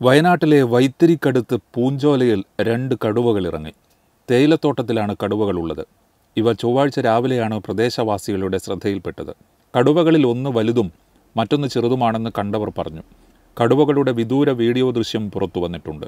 വയനാട്ടിലെ വൈത്തിരിക്കടുത്ത് പൂഞ്ചോലയിൽ രണ്ട് കടുവകൾ ഇറങ്ങി തേയിലത്തോട്ടത്തിലാണ് കടുവകളുള്ളത് ഇവ ചൊവ്വാഴ്ച രാവിലെയാണ് പ്രദേശവാസികളുടെ ശ്രദ്ധയിൽപ്പെട്ടത് കടുവകളിൽ ഒന്ന് വലുതും മറ്റൊന്ന് ചെറുതുമാണെന്ന് കണ്ടവർ പറഞ്ഞു കടുവകളുടെ വിദൂര വീഡിയോ ദൃശ്യം പുറത്തു വന്നിട്ടുണ്ട്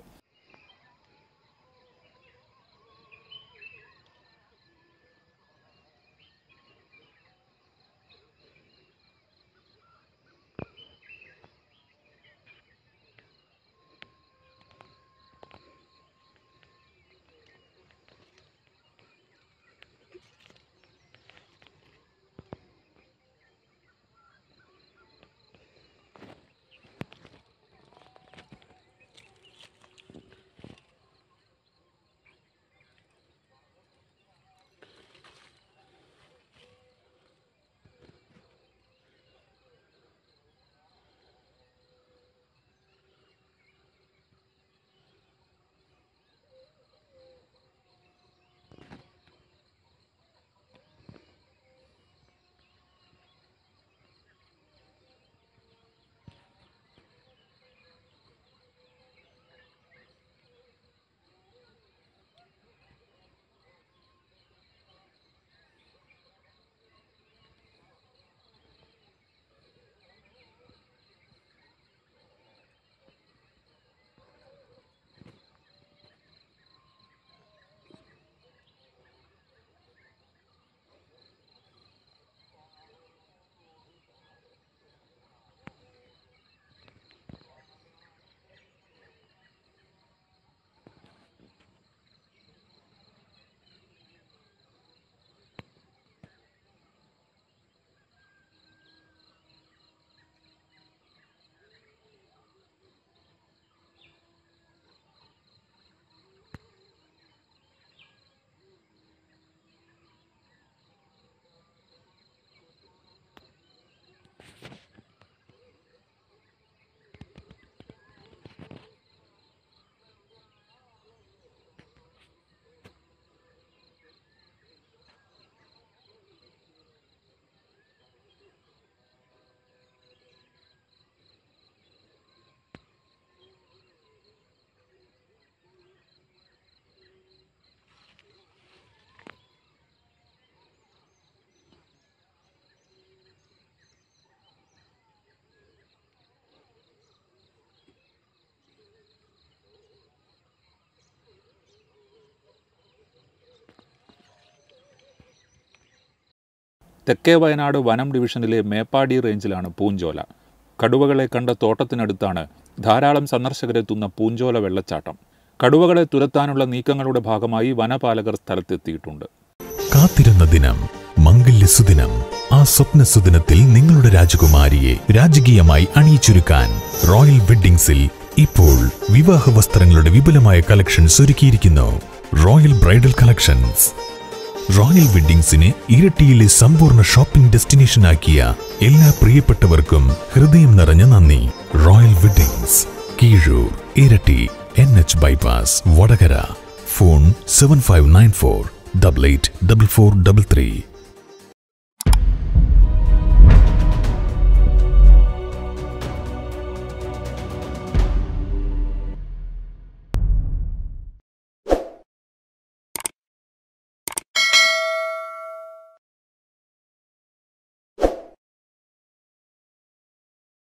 തെക്കേ വയനാട് വനം ഡിവിഷനിലെ മേപ്പാടി റേഞ്ചിലാണ് പൂഞ്ചോല കടുവകളെ കണ്ട തോട്ടത്തിനടുത്താണ് ധാരാളം സന്ദർശകരെത്തുന്ന പൂഞ്ചോല വെള്ളച്ചാട്ടം കടുവകളെ തുരത്താനുള്ള നീക്കങ്ങളുടെ ഭാഗമായി വനപാലകർ സ്ഥലത്തെത്തിയിട്ടുണ്ട് കാത്തിരുന്ന ദിനം മംഗല്യ സുദിനം ആ സ്വപ്ന സുദിനത്തിൽ നിങ്ങളുടെ രാജകുമാരിയെ രാജകീയമായി അണിയിച്ചൊരുക്കാൻ റോയൽ വെഡ്ഡിംഗ്സിൽ ഇപ്പോൾ വിവാഹ വസ്ത്രങ്ങളുടെ വിപുലമായ കളക്ഷൻസ് ഒരുക്കിയിരിക്കുന്നു റോയൽ ബ്രൈഡൽ കളക്ഷൻസ് റോയൽ വെഡ്ഡിംഗ്സിനെ ഇരട്ടിയിലെ സമ്പൂർണ്ണ ഷോപ്പിംഗ് ഡെസ്റ്റിനേഷനാക്കിയ എല്ലാ പ്രിയപ്പെട്ടവർക്കും ഹൃദയം നിറഞ്ഞ നന്ദി royal weddings Keezhur Iritty N H bypass Vadakara phone seven five nine four double eight double four double three